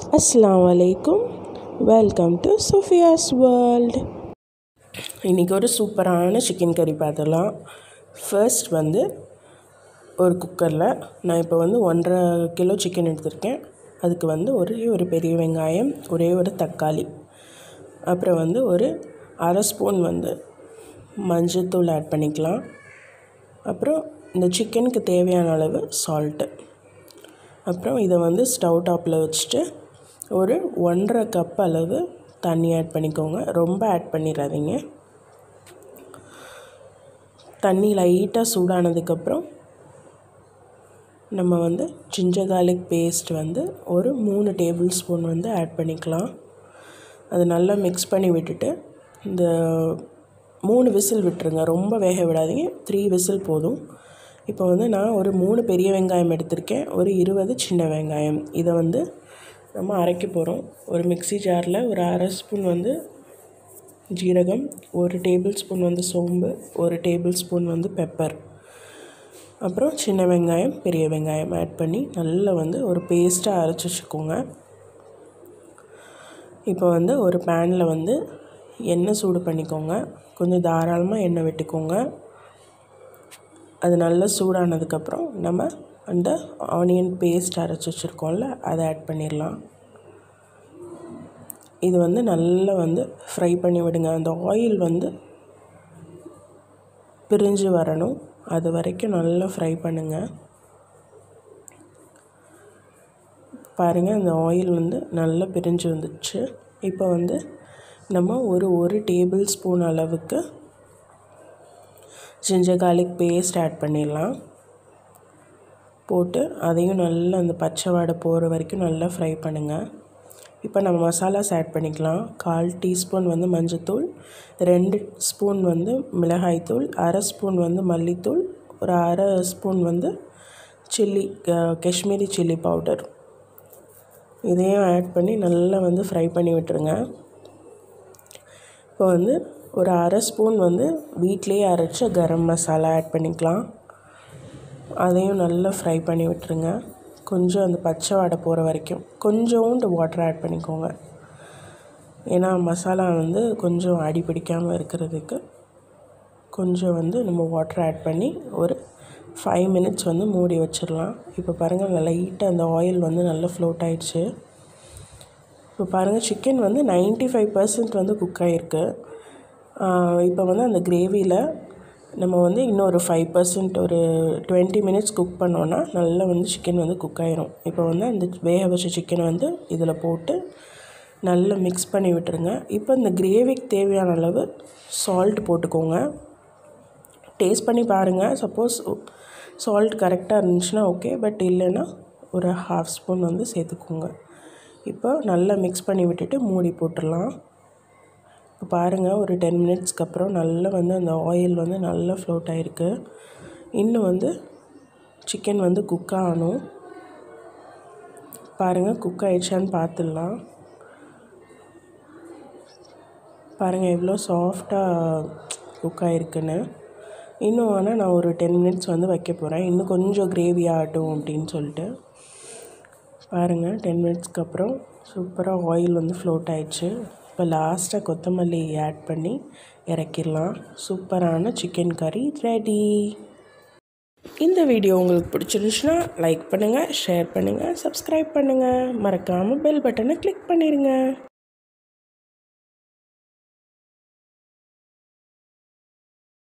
அஸ்ஸலாமு அலைக்கும் welcome to சுஃபியாஸ் world இன்றைக்கி ஒரு சூப்பரான சிக்கன் கறி பார்த்துடலாம் ஃபர்ஸ்ட் வந்து ஒரு குக்கரில் நான் இப்போ வந்து ஒன்றரை கிலோ சிக்கன் எடுத்திருக்கேன் அதுக்கு வந்து ஒரே ஒரு பெரிய வெங்காயம் ஒரே ஒரு தக்காளி அப்புறம் வந்து ஒரு அரை ஸ்பூன் வந்து மஞ்சள்தூள் ஆட் பண்ணிக்கலாம் அப்புறம் இந்த சிக்கனுக்கு தேவையான அளவு சால்ட்டு அப்புறம் இதை வந்து ஸ்டவ் டாப்பில் வச்சுட்டு ஒரு ஒன்றரை கப் அளவு தண்ணி ஆட் பண்ணிக்கோங்க ரொம்ப ஆட் பண்ணிடாதீங்க தண்ணி லைட்டாக சூடானதுக்கப்புறம் நம்ம வந்து ஜிஞ்சர் கார்லிக் பேஸ்ட் வந்து ஒரு மூணு டேபிள் ஸ்பூன் வந்து ஆட் பண்ணிக்கலாம் அது நல்லா மிக்ஸ் பண்ணி விட்டுட்டு இந்த மூணு விசில் விட்டுருங்க ரொம்ப வேக விடாதீங்க த்ரீ விசில் போதும் இப்போ வந்து நான் ஒரு மூணு பெரிய வெங்காயம் எடுத்திருக்கேன் ஒரு இருபது சின்ன வெங்காயம் இதை வந்து நம்ம அரைக்க போகிறோம் ஒரு மிக்சி ஜாரில் ஒரு அரை ஸ்பூன் வந்து ஜீரகம் ஒரு டேபிள் ஸ்பூன் வந்து சோம்பு ஒரு டேபிள் ஸ்பூன் வந்து பெப்பர் அப்புறம் சின்ன வெங்காயம் பெரிய வெங்காயம் ஆட் பண்ணி நல்லா வந்து ஒரு பேஸ்ட்டாக அரைச்சி வச்சுக்கோங்க இப்போ வந்து ஒரு பேனில் வந்து எண்ணெய் சூடு பண்ணிக்கோங்க கொஞ்சம் தாராளமாக எண்ணெய் விட்டுக்கோங்க அது நல்லா சூடானதுக்கப்புறம் நம்ம அந்த ஆனியன் பேஸ்ட் அரைச்சி வச்சுருக்கோம்ல அதை ஆட் பண்ணிடலாம் இது வந்து நல்லா வந்து ஃப்ரை பண்ணி விடுங்க அந்த ஆயில் வந்து பிரிஞ்சு வரணும் அது வரைக்கும் நல்லா ஃப்ரை பண்ணுங்கள் பாருங்கள் அந்த ஆயில் வந்து நல்லா பிரிஞ்சு வந்துடுச்சு இப்போ வந்து நம்ம ஒரு ஒரு டேபிள் ஸ்பூன் அளவுக்கு ஜிஞ்சர் கார்லிக் பேஸ்ட் ஆட் பண்ணிடலாம் போட்டு அதையும் நல்லா அந்த பச்சை வாடை போகிற வரைக்கும் நல்லா ஃப்ரை பண்ணுங்கள் இப்போ நம்ம மசாலாஸ் ஆட் பண்ணிக்கலாம் கால் டீஸ்பூன் வந்து மஞ்சத்தூள் ரெண்டு ஸ்பூன் வந்து மிளகாய்த்தூள் அரை ஸ்பூன் வந்து மல்லித்தூள் ஒரு அரை ஸ்பூன் வந்து சில்லி காஷ்மீரி சில்லி பவுடர் இதையும் ஆட் பண்ணி நல்லா வந்து ஃப்ரை பண்ணி விட்டுருங்க இப்போ வந்து ஒரு அரை ஸ்பூன் வந்து வீட்லேயே அரைச்ச கரம் மசாலா ஆட் பண்ணிக்கலாம் அதையும் நல்லா ஃப்ரை பண்ணி விட்டுருங்க கொஞ்சம் அந்த பச்சை வாடை போகிற வரைக்கும் கொஞ்சோண்டு வாட்டர் ஆட் பண்ணிக்கோங்க ஏன்னா மசாலா வந்து கொஞ்சம் அடி பிடிக்காமல் இருக்கிறதுக்கு கொஞ்சம் வந்து நம்ம வாட்டர் ஆட் பண்ணி ஒரு ஃபைவ் மினிட்ஸ் வந்து மூடி வச்சிடலாம் இப்போ பாருங்கள் லைட்டாக அந்த ஆயில் வந்து நல்லா ஃப்ளோட் ஆயிடுச்சு இப்போ பாருங்கள் சிக்கன் வந்து நைன்ட்டி ஃபைவ் பர்சன்ட் வந்து குக் ஆகிருக்கு இப்போ வந்து அந்த கிரேவியில் நம்ம வந்து இன்னொரு ஃபைவ் பர்சன்ட் ஒரு டுவெண்ட்டி மினிட்ஸ் குக் பண்ணோன்னா நல்லா வந்து சிக்கன் வந்து குக் ஆயிரும் இப்போ வந்து அந்த வேக வச்ச சிக்கனை வந்து இதில் போட்டு நல்லா மிக்ஸ் பண்ணி விட்டுருங்க இப்போ இந்த கிரேவிக்கு தேவையான அளவு சால்ட் போட்டுக்கோங்க டேஸ்ட் பண்ணி பாருங்கள் சப்போஸ் சால்ட் கரெக்டாக இருந்துச்சுன்னா ஓகே பட் இல்லைன்னா ஒரு ஹாஃப் ஸ்பூன் வந்து சேர்த்துக்கோங்க இப்போ நல்லா மிக்ஸ் பண்ணி விட்டுட்டு மூடி போட்டுடலாம் இப்போ பாருங்கள் ஒரு டென் மினிட்ஸ்க்கு அப்புறம் நல்லா வந்து அந்த ஆயில் வந்து நல்லா ஃப்ளோட் ஆகிருக்கு இன்னும் வந்து சிக்கன் வந்து குக் ஆகணும் பாருங்கள் குக் ஆகிடுச்சான்னு பார்த்துடலாம் பாருங்கள் எவ்வளோ சாஃப்டாக குக் ஆகிருக்குன்னு இன்னும் ஆனால் நான் ஒரு டென் மினிட்ஸ் வந்து வைக்க போகிறேன் இன்னும் கொஞ்சம் கிரேவி ஆகட்டும் அப்படின்னு சொல்லிட்டு பாருங்கள் டென் மினிட்ஸ்க்கு அப்புறம் சூப்பராக ஆயில் வந்து ஃப்ளோட் ஆயிடுச்சு இப்போ லாஸ்ட்டாக கொத்தமல்லி ஆட் பண்ணி இறக்கிடலாம் சூப்பரான சிக்கன் கறி ரெடி இந்த வீடியோ உங்களுக்கு பிடிச்சிருந்துச்சுன்னா லைக் பண்ணுங்கள் ஷேர் பண்ணுங்கள் சப்ஸ்கிரைப் பண்ணுங்கள் மறக்காமல் பெல் பட்டனை கிளிக் பண்ணிடுங்க